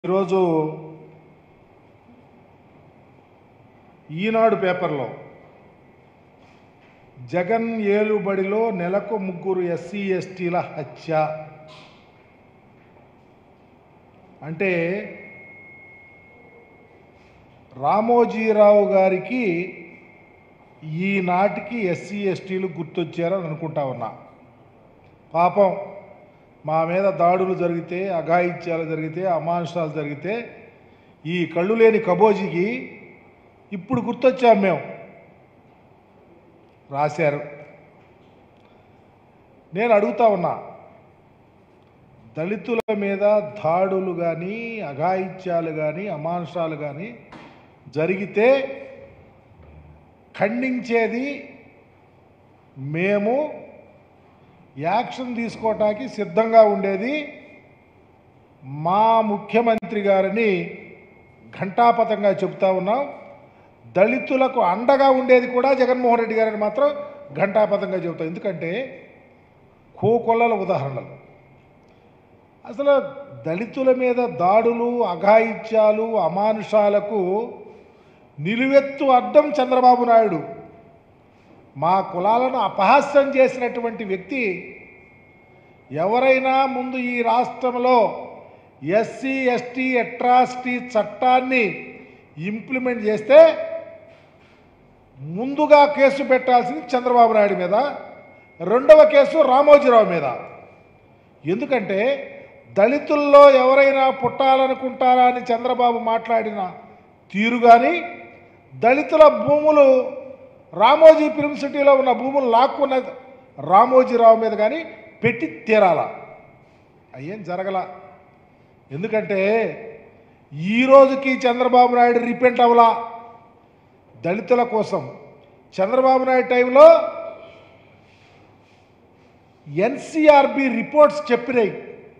ఈరోజు ఈనాడు పేపర్లో జగన్ ఏలుబడిలో నెలకు ముగ్గురు ఎస్సీ ఎస్టీల హత్య అంటే రామోజీరావు గారికి ఈనాటికి ఎస్సీ ఎస్టీలు గుర్తొచ్చారని అనుకుంటా ఉన్నా పాపం మా మీద దాడులు జరిగితే అఘాయిత్యాలు జరిగితే అమానుషాలు జరిగితే ఈ కళ్ళు లేని కబోజీకి ఇప్పుడు గుర్తొచ్చాం మేము రాశారు నేను అడుగుతా ఉన్నా దళితుల మీద దాడులు కానీ అఘాయిత్యాలు కానీ అమానుషాలు కానీ జరిగితే ఖండించేది మేము యాక్షన్ తీసుకోవటానికి సిద్ధంగా ఉండేది మా ముఖ్యమంత్రి గారిని ఘంటాపథంగా చెబుతా ఉన్నాం దళితులకు అండగా ఉండేది కూడా జగన్మోహన్ రెడ్డి గారిని మాత్రం ఘంటాపథంగా చెబుతాం ఎందుకంటే కోకొల్లల ఉదాహరణలు అసలు దళితుల మీద దాడులు అఘాయిత్యాలు అమానుషాలకు నిలువెత్తు అడ్డం చంద్రబాబు నాయుడు మా కులాలను అపహాస్యం చేసినటువంటి వ్యక్తి ఎవరైనా ముందు ఈ రాష్ట్రంలో ఎస్సీ ఎస్టీ అట్రాసిటీ చట్టాన్ని ఇంప్లిమెంట్ చేస్తే ముందుగా కేసు పెట్టాల్సింది చంద్రబాబు నాయుడు మీద రెండవ కేసు రామోజీరావు మీద ఎందుకంటే దళితుల్లో ఎవరైనా పుట్టాలనుకుంటారా అని చంద్రబాబు మాట్లాడిన తీరు కానీ దళితుల భూములు రామోజీ ఫిల్మ్ సిటీలో ఉన్న భూములు లాక్కున్న రామోజీరావు మీద కానీ పెట్టి తీరాల అయ్యేం జరగల ఎందుకంటే ఈ రోజుకి చంద్రబాబు నాయుడు రిపెంట్ అవలా దళితుల కోసం చంద్రబాబు నాయుడు టైంలో ఎన్సిఆర్బి రిపోర్ట్స్ చెప్పినాయి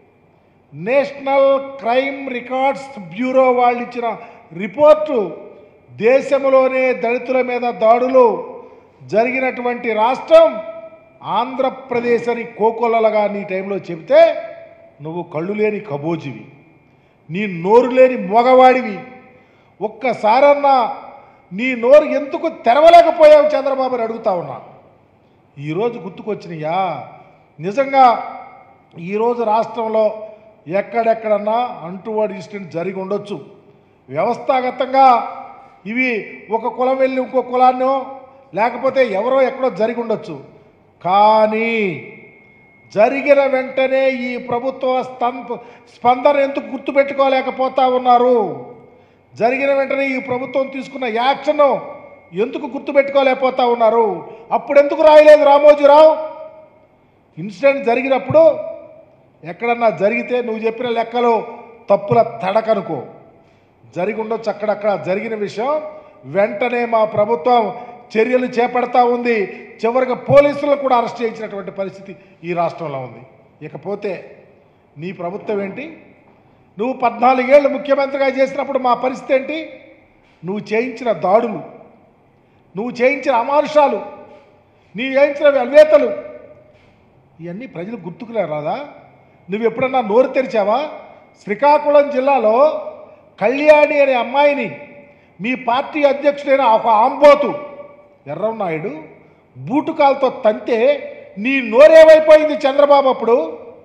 నేషనల్ క్రైమ్ రికార్డ్స్ బ్యూరో వాళ్ళు ఇచ్చిన రిపోర్టు దేశంలోనే దళితుల మీద దాడులు జరిగినటువంటి రాష్ట్రం ఆంధ్రప్రదేశ్ అని కోకొల్లలుగా నీ టైంలో చెబితే నువ్వు కళ్ళు లేని కబోజివి నీ నోరు లేని మగవాడివి ఒక్కసారన్నా నీ నోరు ఎందుకు తెరవలేకపోయావు చంద్రబాబు అని అడుగుతా ఉన్నా ఈరోజు గుర్తుకొచ్చినాయా నిజంగా ఈరోజు రాష్ట్రంలో ఎక్కడెక్కడన్నా అంటువాడు ఇన్సిడెంట్ జరిగి ఉండొచ్చు వ్యవస్థాగతంగా ఇవి ఒక కులం వెళ్ళి ఇంకో కులాన్నో లేకపోతే ఎవరో ఎక్కడో జరిగి ఉండొచ్చు కానీ జరిగిన వెంటనే ఈ ప్రభుత్వ స్తంభ స్పందన ఎందుకు గుర్తుపెట్టుకోలేకపోతా ఉన్నారు జరిగిన వెంటనే ఈ ప్రభుత్వం తీసుకున్న యాక్షన్ ఎందుకు గుర్తుపెట్టుకోలేకపోతా ఉన్నారు అప్పుడు ఎందుకు రాయలేదు రామోజీరావు ఇన్సిడెంట్ జరిగినప్పుడు ఎక్కడన్నా జరిగితే నువ్వు చెప్పిన లెక్కలు తప్పుల తడకనుకో జరిగి ఉండొచ్చు అక్కడక్కడ జరిగిన విషయం వెంటనే మా ప్రభుత్వం చర్యలు చేపడతా ఉంది చివరికి పోలీసులను కూడా అరెస్ట్ చేయించినటువంటి పరిస్థితి ఈ రాష్ట్రంలో ఉంది ఇకపోతే నీ ప్రభుత్వం ఏంటి నువ్వు పద్నాలుగేళ్ళు ముఖ్యమంత్రిగా చేసినప్పుడు మా పరిస్థితి ఏంటి నువ్వు చేయించిన దాడులు నువ్వు చేయించిన అమానుషాలు నీ చేయించిన అల్వేతలు ఇవన్నీ ప్రజలు గుర్తుకులే రాదా నువ్వు ఎప్పుడన్నా నోరు తెరిచావా శ్రీకాకుళం జిల్లాలో కళ్యాణి అనే అమ్మాయిని మీ పార్టీ అధ్యక్షుడైన ఒక ఆంబోతు ఎర్రన్నాయుడు బూటుకాలతో తంతే నీ నోరేమైపోయింది చంద్రబాబు అప్పుడు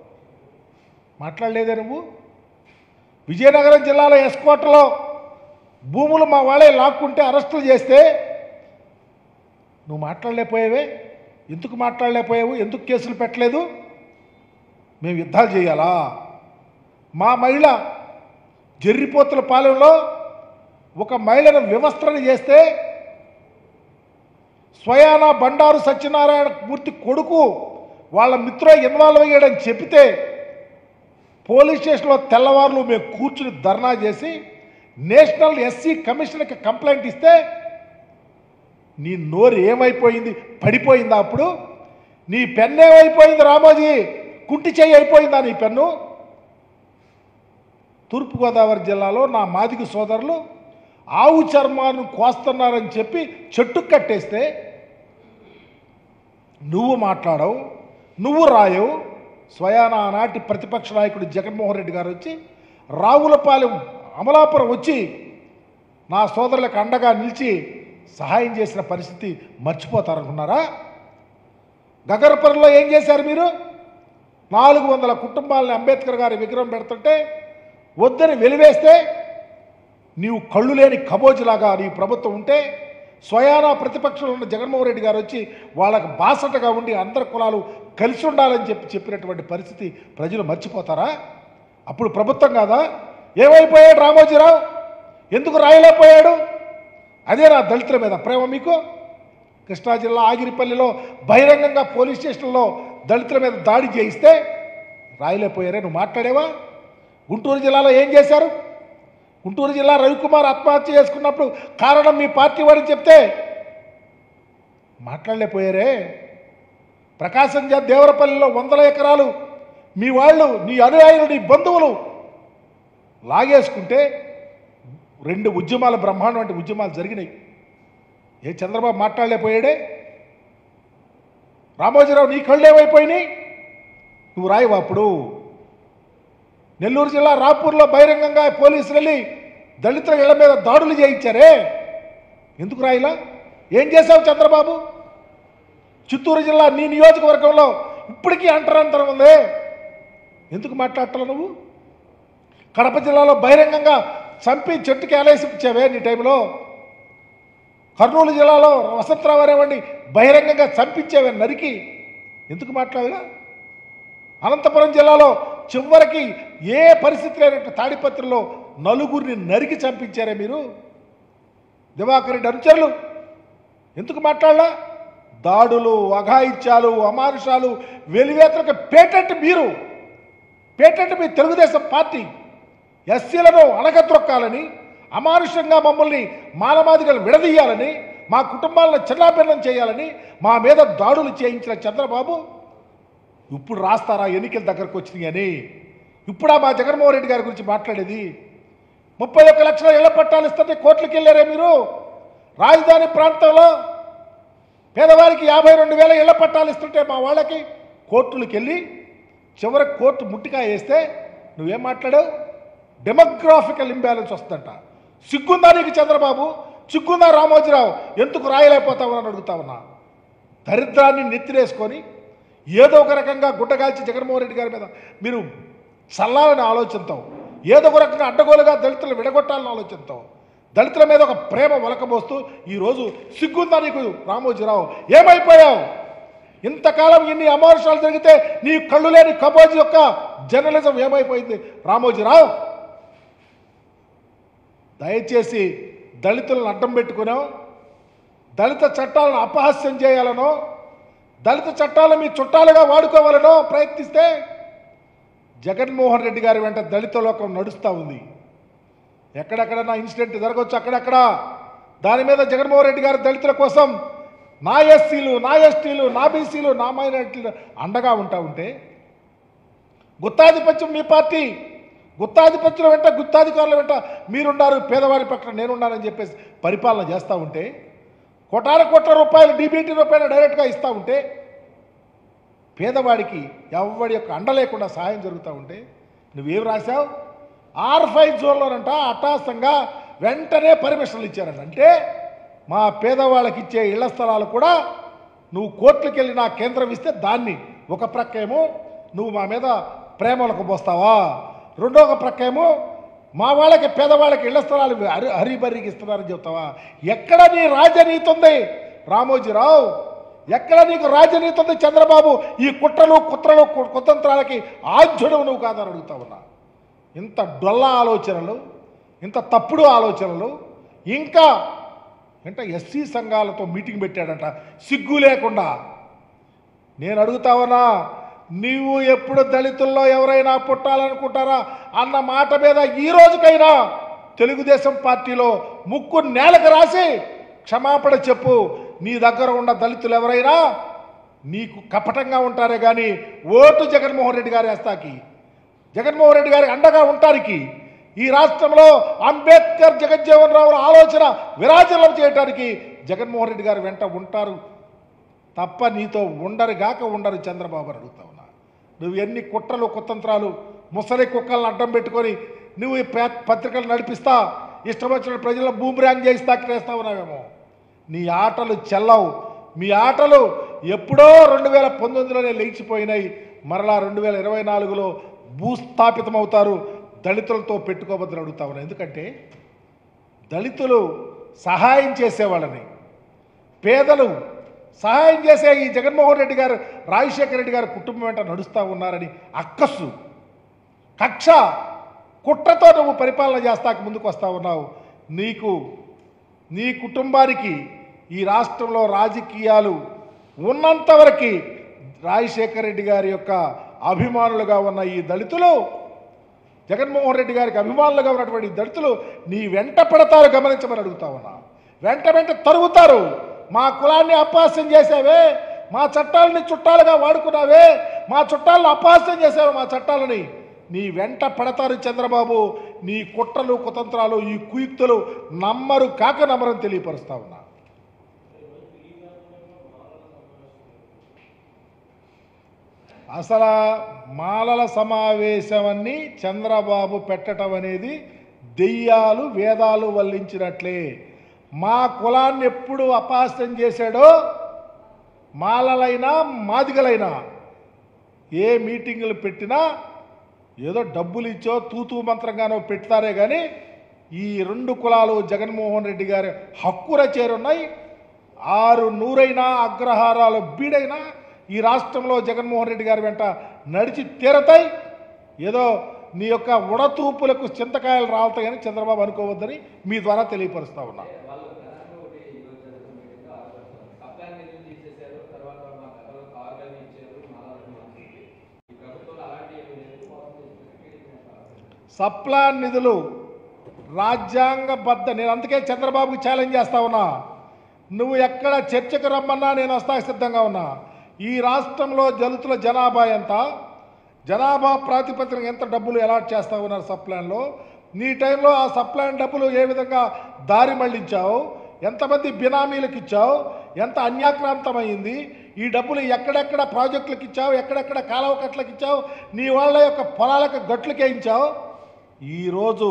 మాట్లాడలేదే నువ్వు విజయనగరం జిల్లాలో ఎస్కోటలో భూములు మా వాళ్ళే లాక్కుంటే అరెస్టులు చేస్తే నువ్వు మాట్లాడలేకపోయావే ఎందుకు మాట్లాడలేకపోయావు ఎందుకు కేసులు పెట్టలేదు మేము యుద్ధాలు చేయాలా మా మహిళ జర్రిపోతుల పాలెంలో ఒక మహిళను వివస్త్రణ చేస్తే స్వయాన బండారు సత్యనారాయణ మూర్తి కొడుకు వాళ్ళ మిత్ర ఇన్వాల్వ్ అయ్యాడని చెప్తే పోలీస్ స్టేషన్లో తెల్లవారులు మేము కూర్చుని ధర్నా చేసి నేషనల్ ఎస్సీ కమిషన్కి కంప్లైంట్ ఇస్తే నీ నోరు ఏమైపోయింది పడిపోయిందా అప్పుడు నీ పెన్ను ఏమైపోయింది రామోజీ కుంటి చేయి అయిపోయిందా నీ పెన్ను తూర్పుగోదావరి జిల్లాలో నా మాదిక సోదరులు ఆవు చర్మాన్ని కోస్తున్నారని చెప్పి చెట్టు కట్టేస్తే నువ్వు మాట్లాడవు నువ్వు రాయవు స్వయాన ఆనాటి ప్రతిపక్ష నాయకుడు జగన్మోహన్ రెడ్డి గారు వచ్చి రావులపాలెం అమలాపురం వచ్చి నా సోదరులకు అండగా నిలిచి సహాయం చేసిన పరిస్థితి మర్చిపోతారనుకున్నారా గగరపురంలో ఏం చేశారు మీరు నాలుగు వందల కుటుంబాలని అంబేద్కర్ గారి విగ్రహం పెడుతుంటే వద్దని వెలివేస్తే నీవు కళ్ళు లేని కబోజులాగా నీ ప్రభుత్వం ఉంటే స్వయానా ప్రతిపక్షంలో ఉన్న జగన్మోహన్ రెడ్డి గారు వచ్చి వాళ్ళకు బాసటగా ఉండి అందరి కులాలు కలిసి ఉండాలని చెప్పి చెప్పినటువంటి పరిస్థితి ప్రజలు మర్చిపోతారా అప్పుడు ప్రభుత్వం కాదా ఏమైపోయాడు రామోజీరావు ఎందుకు రాయలేకపోయాడు అదే నా దళితుల మీద ప్రేమ మీకు కృష్ణా జిల్లా ఆగిరిపల్లిలో బహిరంగంగా పోలీస్ స్టేషన్లో దళితుల మీద దాడి చేయిస్తే రాయలేకపోయారే నువ్వు మాట్లాడేవా గుంటూరు జిల్లాలో ఏం చేశారు గుంటూరు జిల్లా రవికుమార్ ఆత్మహత్య చేసుకున్నప్పుడు కారణం మీ పార్టీ వాడని చెప్తే మాట్లాడలేకపోయారే ప్రకాశం జిల్లా దేవరపల్లిలో వందల ఎకరాలు మీ వాళ్ళు నీ అనుయాయులు నీ బంధువులు లాగేసుకుంటే రెండు ఉద్యమాలు బ్రహ్మాండం వంటి ఉద్యమాలు జరిగినాయి ఏ చంద్రబాబు మాట్లాడలేకపోయాడే రామోజీరావు నీ కళ్ళు ఏమైపోయినాయి నువ్వు రాయవా అప్పుడు నెల్లూరు జిల్లా రాపూర్లో బహిరంగంగా పోలీసులు వెళ్ళి దళితుల ఇళ్ల మీద దాడులు చేయించారే ఎందుకు రాయిలా ఏం చేశావు చంద్రబాబు చిత్తూరు జిల్లా నీ నియోజకవర్గంలో ఇప్పటికీ అంటరంతరం ఉంది ఎందుకు మాట్లాడటం నువ్వు కడప జిల్లాలో బహిరంగంగా చంపి చెట్టుకి ఏలేసిచ్చావే నీ టైంలో కర్నూలు జిల్లాలో వసంతరావు అనేవాడిని బహిరంగంగా చంపించావే నరికి ఎందుకు మాట్లాడలా అనంతపురం జిల్లాలో చివరికి ఏ పరిస్థితి లేనట్టు తాడిపత్రిలో నలుగురిని నరికి చంపించారే మీరు దివాకర్ రెడ్డి అనుచరులు ఎందుకు మాట్లాడలా దాడులు అఘాయిత్యాలు అమానుషాలు వెలివేతలకు పేటెంట్ మీరు పేటెంట్ మీ తెలుగుదేశం పార్టీ ఎస్సీలను అణగద్రొక్కాలని అమానుషంగా మమ్మల్ని మానవాదిగలు విడదీయాలని మా కుటుంబాలను చిన్నాభిన్నం చేయాలని మా మీద దాడులు చేయించిన చంద్రబాబు ఇప్పుడు రాస్తారా ఎన్నికల దగ్గరకు వచ్చినాయి అని ఇప్పుడా మా జగన్మోహన్ రెడ్డి గారి గురించి మాట్లాడేది ముప్పై ఒక్క లక్షల ఇళ్ల పట్టాలు ఇస్తుంటే కోట్లకి వెళ్ళారే మీరు రాజధాని ప్రాంతంలో పేదవారికి యాభై రెండు వేల ఇళ్ల పట్టాలు ఇస్తుంటే మా వాళ్ళకి కోర్టులకు వెళ్ళి చివరికి కోర్టు ముట్టికాయ వేస్తే నువ్వేం మాట్లాడావు డెమోగ్రాఫికల్ ఇంబ్యాలెన్స్ వస్తుందంట సిగ్గుందా నీకు చంద్రబాబు సిగ్గుందా రామోజీరావు ఎందుకు రాయలేకపోతావు అని అడుగుతా ఉన్నా దరిద్రాన్ని నెత్తిరేసుకొని ఏదో ఒక రకంగా గుడ్డగాల్చి జగన్మోహన్ రెడ్డి గారి మీద మీరు చల్లాలని ఆలోచనతో ఏదో ఒక రకంగా అడ్డగోలుగా దళితులు విడగొట్టాలని ఆలోచనతో దళితుల మీద ఒక ప్రేమ వలకబోస్తూ ఈరోజు సిగ్గుందా నీకు రామోజీరావు ఏమైపోయావు ఇంతకాలం ఇన్ని అమానుషాలు జరిగితే నీ కళ్ళు లేని కబోజీ యొక్క జర్నలిజం ఏమైపోయింది రామోజీరావు దయచేసి దళితులను అడ్డం పెట్టుకునో దళిత చట్టాలను అపహాస్యం చేయాలనో దళిత చట్టాలను మీ చుట్టాలుగా వాడుకోవాలనో ప్రయత్నిస్తే జగన్మోహన్ రెడ్డి గారి వెంట దళిత లోకం నడుస్తూ ఉంది ఎక్కడెక్కడ నా ఇన్సిడెంట్ జరగవచ్చు అక్కడక్కడ దాని మీద జగన్మోహన్ రెడ్డి గారు దళితుల కోసం నా ఎస్సీలు నా ఎస్టీలు నా బీసీలు నా మైనారిటీలు అండగా ఉంటా ఉంటే గుత్తాధిపత్యం మీ పార్టీ గుత్తాధిపత్యుల వెంట గుత్తాధికారుల వెంట మీరున్నారు పేదవారి పక్కన నేనున్నానని చెప్పేసి పరిపాలన చేస్తూ ఉంటే కోటాల కోట్ల రూపాయలు డీబీటీ రూపాయలు డైరెక్ట్గా ఇస్తూ ఉంటే పేదవాడికి ఎవడి యొక్క అండ లేకుండా సహాయం జరుగుతూ ఉంటే నువ్వేం రాశావు ఆర్ ఫైవ్ జోన్లోనంట అట్టాసంగా వెంటనే పర్మిషన్లు ఇచ్చారంట అంటే మా పేదవాళ్ళకి ఇచ్చే ఇళ్ల స్థలాలు కూడా నువ్వు కోర్టులకు వెళ్ళి నా కేంద్రం ఇస్తే దాన్ని ఒక ప్రక్క ఏమో నువ్వు మా మీద ప్రేమలకు పోస్తావా రెండో ఒక ప్రక్క ఏమో మా వాళ్ళకి పేదవాళ్ళకి ఇళ్ల స్థలాలు హరి హరిబరికి ఇస్తున్నారని చెప్తావా ఎక్కడ నీ రాజనీతి ఉంది రామోజీరావు ఎక్కడ నీకు రాజనీతి ఉంది చంద్రబాబు ఈ కుట్రలు కుట్రలు కు- కుతంత్రాలకి ఆద్యుడు నువ్వు కాదని అడుగుతా ఉన్నా ఇంత డొల్ల ఆలోచనలు ఇంత తప్పుడు ఆలోచనలు ఇంకా అంటే ఎస్సీ సంఘాలతో మీటింగ్ పెట్టాడంట సిగ్గు లేకుండా నేను అడుగుతావనా నీవు ఎప్పుడు దళితుల్లో ఎవరైనా పుట్టాలనుకుంటారా అన్న మాట మీద ఈ రోజుకైనా తెలుగుదేశం పార్టీలో ముక్కు నేలకు రాసి క్షమాపణ చెప్పు నీ దగ్గర ఉన్న దళితులు ఎవరైనా నీకు కపటంగా ఉంటారే కానీ ఓటు జగన్మోహన్ రెడ్డి గారి వేస్తాకి జగన్మోహన్ రెడ్డి గారి అండగా ఉంటానికి ఈ రాష్ట్రంలో అంబేద్కర్ జగజ్జీవన్ రావుల ఆలోచన విరాజనం చేయడానికి జగన్మోహన్ రెడ్డి గారు వెంట ఉంటారు తప్ప నీతో ఉండరు గాక ఉండరు చంద్రబాబు అని అడుగుతా ఉన్నా నువ్వు ఎన్ని కుట్రలు కుతంత్రాలు ముసలి కుక్కలను అడ్డం పెట్టుకొని నువ్వు ఈ పే- పత్రికలు నడిపిస్తా ఇష్టం వచ్చిన ప్రజల బూమ్రాంగ్ చేసి తాకిరేస్తా ఉన్నావేమో నీ ఆటలు చెల్లవు మీ ఆటలు ఎప్పుడో రెండు వేల పంతొమ్మిదిలోనే లేచిపోయినాయి మరలా రెండు వేల ఇరవై నాలుగులో భూస్థాపితమవుతారు దళితులతో పెట్టుకోవద్దని అడుగుతా ఉన్నా ఎందుకంటే దళితులు సహాయం చేసేవాళ్ళని పేదలు సహాయం చేసే ఈ జగన్మోహన్ రెడ్డి గారు రాజశేఖర రెడ్డి గారి కుటుంబం వెంట నడుస్తూ ఉన్నారని అక్కస్సు కక్ష కుట్రతో నువ్వు పరిపాలన చేస్తాక ముందుకు వస్తూ ఉన్నావు నీకు నీ కుటుంబానికి ఈ రాష్ట్రంలో రాజకీయాలు ఉన్నంతవరకు రాజశేఖర రెడ్డి గారి యొక్క అభిమానులుగా ఉన్న ఈ దళితులు జగన్మోహన్ రెడ్డి గారికి అభిమానులుగా ఉన్నటువంటి ఈ దళితులు నీ వెంట పడతారు గమనించమని అడుగుతా ఉన్నా వెంట వెంట తరుగుతారు మా కులాన్ని అపహాస్యం చేసావే మా చట్టాలని చుట్టాలుగా వాడుకున్నావే మా చుట్టాలను అపహాస్యం చేసావు మా చట్టాలని నీ వెంట పడతారు చంద్రబాబు నీ కుట్రలు కుతంత్రాలు ఈ కుయుక్తులు నమ్మరు కాక నమ్మరని తెలియపరుస్తా ఉన్నా అసలు మాలల సమావేశమని చంద్రబాబు పెట్టడం అనేది దెయ్యాలు వేదాలు వల్లించినట్లే మా కులాన్ని ఎప్పుడు అపహాస్యం చేశాడో మాలలైనా మాదిగలైనా ఏ మీటింగులు పెట్టినా ఏదో డబ్బులు ఇచ్చో తూతూ మంత్రంగానో పెడతారే కానీ ఈ రెండు కులాలు జగన్మోహన్ రెడ్డి గారి హక్కుర చేరున్నాయి ఆరు నూరైనా అగ్రహారాలు బీడైనా ఈ రాష్ట్రంలో జగన్మోహన్ రెడ్డి గారి వెంట నడిచి తీరతాయి ఏదో నీ యొక్క ఉడతూపులకు చింతకాయలు రాలుతాయని చంద్రబాబు అనుకోవద్దని మీ ద్వారా తెలియపరుస్తా ఉన్నా వాళ్ళు ప్రధానంగా ఒకటి ఈరోజు జరుగుతున్న మీటింగ్లో ఆలోచిస్తారు సప్లై నిధులు తీసేశారు తర్వాత మా కథలో కార్లు ఇచ్చారు మాలాలని వచ్చింది ఈ ప్రభుత్వంలో అలాంటి ఏమీ లేదు మోసం చేసిన టీడీపీ నేతలు సప్లా నిధులు రాజ్యాంగబద్ధ నేను అందుకే చంద్రబాబుకి ఛాలెంజ్ చేస్తా ఉన్నా నువ్వు ఎక్కడ చర్చకు రమ్మన్నా నేను వస్తా సిద్ధంగా ఉన్నా ఈ రాష్ట్రంలో దళితుల జనాభా ఎంత జనాభా ప్రాతిపదికన ఎంత డబ్బులు అలాట్ చేస్తా ఉన్నారు సప్లాన్లో నీ టైంలో ఆ సప్లాన్ డబ్బులు ఏ విధంగా దారి మళ్లించావు ఎంతమంది బినామీలకు ఇచ్చావు ఎంత అన్యాక్రాంతమైంది ఈ డబ్బులు ఎక్కడెక్కడ ప్రాజెక్టులకు ఇచ్చావు ఎక్కడెక్కడ కాలువ కట్లకు ఇచ్చావు నీ వాళ్ళ యొక్క పొలాలకు గట్లకే ఇచ్చావు ఈరోజు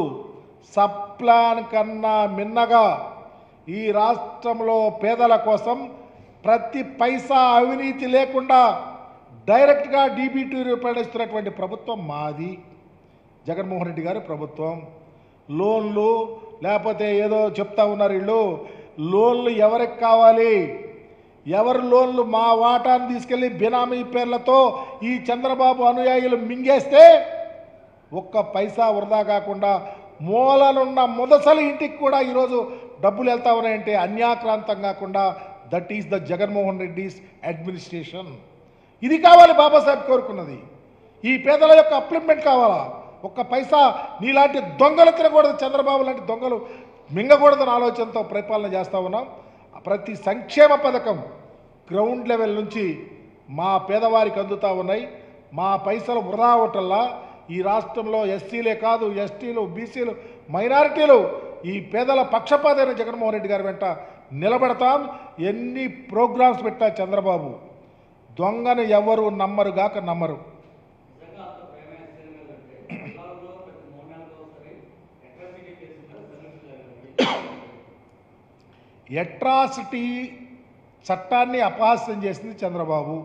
సప్లాన్ కన్నా మిన్నగా ఈ రాష్ట్రంలో పేదల కోసం ప్రతి పైసా అవినీతి లేకుండా డైరెక్ట్గా డీబీటీ రూపాయలు ప్రభుత్వం మాది జగన్మోహన్ రెడ్డి గారి ప్రభుత్వం లోన్లు లేకపోతే ఏదో చెప్తా ఉన్నారు వీళ్ళు లోన్లు ఎవరికి కావాలి ఎవరి లోన్లు మా వాటాను తీసుకెళ్లి బినామీ పేర్లతో ఈ చంద్రబాబు అనుయాయులు మింగేస్తే ఒక్క పైసా వృధా కాకుండా మూలనున్న ముదసలి ఇంటికి కూడా ఈరోజు డబ్బులు వెళ్తా ఉన్నాయంటే అన్యాక్రాంతం కాకుండా that is the Jaganmohan Reddy's administration ఇది కావాలి బాబాసాహెబ్ కోరుకున్నది ఈ పేదల యొక్క అప్లిమెంట్ కావాలా ఒక్క పైసా నీలాంటి దొంగలు తినకూడదు చంద్రబాబు లాంటి దొంగలు మింగకూడదని ఆలోచనతో పరిపాలన చేస్తూ ఉన్నాం ప్రతి సంక్షేమ పథకం గ్రౌండ్ లెవెల్ నుంచి మా పేదవారికి అందుతూ ఉన్నాయి మా పైసలు వృధా అవటల్లా ఈ రాష్ట్రంలో ఎస్సీలే కాదు ఎస్టీలు బీసీలు మైనారిటీలు ఈ పేదల పక్షపాతైన జగన్మోహన్ రెడ్డి గారి వెంట నిలబడతాం ఎన్ని ప్రోగ్రామ్స్ పెట్టా చంద్రబాబు దొంగను ఎవరు నమ్మరు గాక నమ్మరు నిజంగా అంత ప్రేమ ఎస్ఎంఎల్ అంటే జిల్లాలో ప్రతి మూడు నెలలకు ఒకసారి అట్రాసిటీ కేసు మీద సమీక్ష ఎట్రాసిటీ చట్టాన్ని అపహాస్యం చేసింది చంద్రబాబు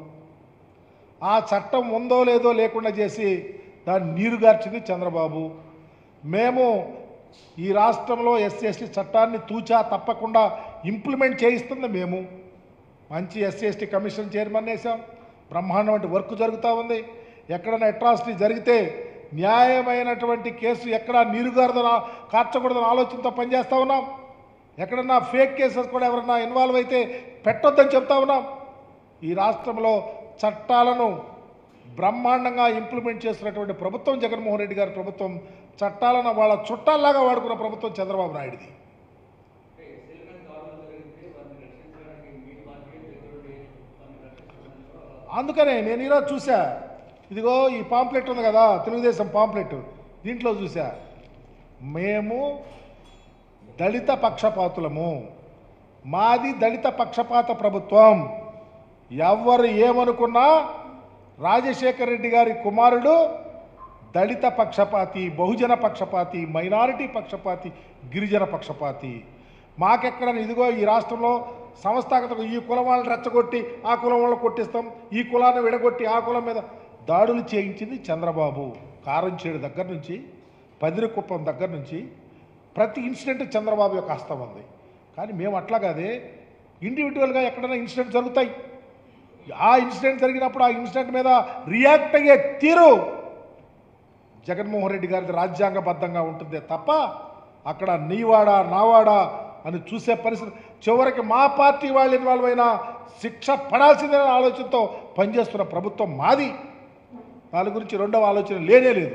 ఆ చట్టం ఉందో లేదో లేకుండా చేసి దాన్ని నీరుగార్చింది చంద్రబాబు మేము ఈ రాష్ట్రంలో ఎస్సీ ఎస్టీ చట్టాన్ని తూచా తప్పకుండా ఇంప్లిమెంట్ చేయిస్తుంది మేము మంచి ఎస్సీ ఎస్టీ కమిషన్ చైర్మన్ వేసాం బ్రహ్మాండం వంటి వర్క్ జరుగుతూ ఉంది ఎక్కడైనా అట్రాసిటీ జరిగితే న్యాయమైనటువంటి కేసు ఎక్కడ నీరుగారదని కార్చకూడదని ఆలోచనతో పనిచేస్తూ ఉన్నాం ఎక్కడన్నా ఫేక్ కేసెస్ కూడా ఎవరన్నా ఇన్వాల్వ్ అయితే పెట్టొద్దని చెప్తా ఉన్నాం ఈ రాష్ట్రంలో చట్టాలను బ్రహ్మాండంగా ఇంప్లిమెంట్ చేస్తున్నటువంటి ప్రభుత్వం జగన్మోహన్ రెడ్డి గారి ప్రభుత్వం చట్టాలను వాళ్ళ చుట్టాల్లాగా వాడుకున్న ప్రభుత్వం చంద్రబాబు నాయుడుది అంటే ఎస్ఎల్ఎన్ దాడులు జరిగితే వారిని రక్షించడానికి మీటి మార్కెట్ దగ్గరుండి వారిని రక్షించడానికి కూడా అందుకనే నేను ఈరోజు చూసా ఇదిగో ఈ పాంప్లెట్ ఉంది కదా తెలుగుదేశం పాంప్లెట్ దీంట్లో చూసా మేము దళిత పక్షపాతులము మాది దళిత పక్షపాత ప్రభుత్వం ఎవరు ఏమనుకున్నా రాజశేఖర రెడ్డి గారి కుమారుడు దళిత పక్షపాతి బహుజన పక్షపాతి మైనారిటీ పక్షపాతి గిరిజన పక్షపాతి మాకెక్కడ ఇదిగో ఈ రాష్ట్రంలో సంస్థాగతంగా ఈ కులం వాళ్ళని రెచ్చగొట్టి ఆ కులం వాళ్ళని కొట్టిస్తాం ఈ కులాన్ని విడగొట్టి ఆ కులం మీద దాడులు చేయించింది చంద్రబాబు కారంచేడు దగ్గర నుంచి పదిరికుప్పం దగ్గర నుంచి ప్రతి ఇన్సిడెంట్ చంద్రబాబు యొక్క హస్తం ఉంది కానీ మేము అట్లా కాదే ఇండివిజువల్గా ఎక్కడైనా ఇన్సిడెంట్ జరుగుతాయి ఆ ఇన్సిడెంట్ జరిగినప్పుడు ఆ ఇన్సిడెంట్ మీద రియాక్ట్ అయ్యే తీరు జగన్మోహన్ రెడ్డి గారిది రాజ్యాంగబద్ధంగా ఉంటుంది తప్ప అక్కడ నీవాడా నావాడా అని చూసే పరిస్థితి చివరికి మా పార్టీ వాళ్ళు ఇన్వాల్వ్ అయినా శిక్ష పడాల్సిందే ఆలోచనతో పనిచేస్తున్న ప్రభుత్వం మాది దాని గురించి రెండవ ఆలోచన లేనే లేదు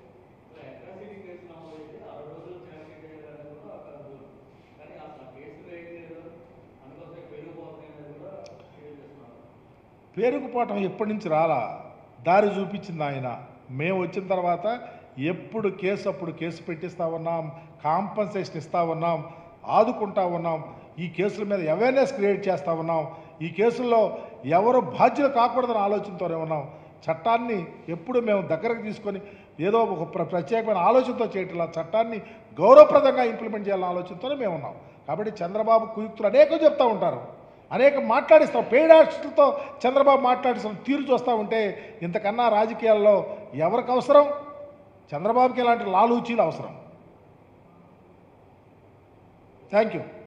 పేరుకుపోవటం ఎప్పటి నుంచి రాలా దారి చూపించింది ఆయన మేము వచ్చిన తర్వాత ఎప్పుడు కేసు అప్పుడు కేసు పెట్టిస్తా ఉన్నాం కాంపన్సేషన్ ఇస్తా ఉన్నాం ఆదుకుంటా ఉన్నాం ఈ కేసుల మీద అవేర్నెస్ క్రియేట్ చేస్తా ఉన్నాం ఈ కేసుల్లో ఎవరు బాధ్యులు కాకూడదని ఆలోచనతోనే ఉన్నాం చట్టాన్ని ఎప్పుడు మేము దగ్గరకు తీసుకొని ఏదో ఒక ప్ర- ప్రత్యేకమైన ఆలోచనతో చేయట్లా చట్టాన్ని గౌరవప్రదంగా ఇంప్లిమెంట్ చేయాలన్న ఆలోచనతోనే మేము ఉన్నాం కాబట్టి చంద్రబాబు కుయుక్తులు అనేకం చెప్తా ఉంటారు అనేక మాట్లాడిస్తాం పెయిడ్ ఆర్టిస్టులతో చంద్రబాబు మాట్లాడిస్తాం తీరు చూస్తూ ఉంటే ఇంతకన్నా రాజకీయాల్లో ఎవరికి అవసరం చంద్రబాబుకి ఇలాంటి లాలూచీలు అవసరం థ్యాంక్ యూ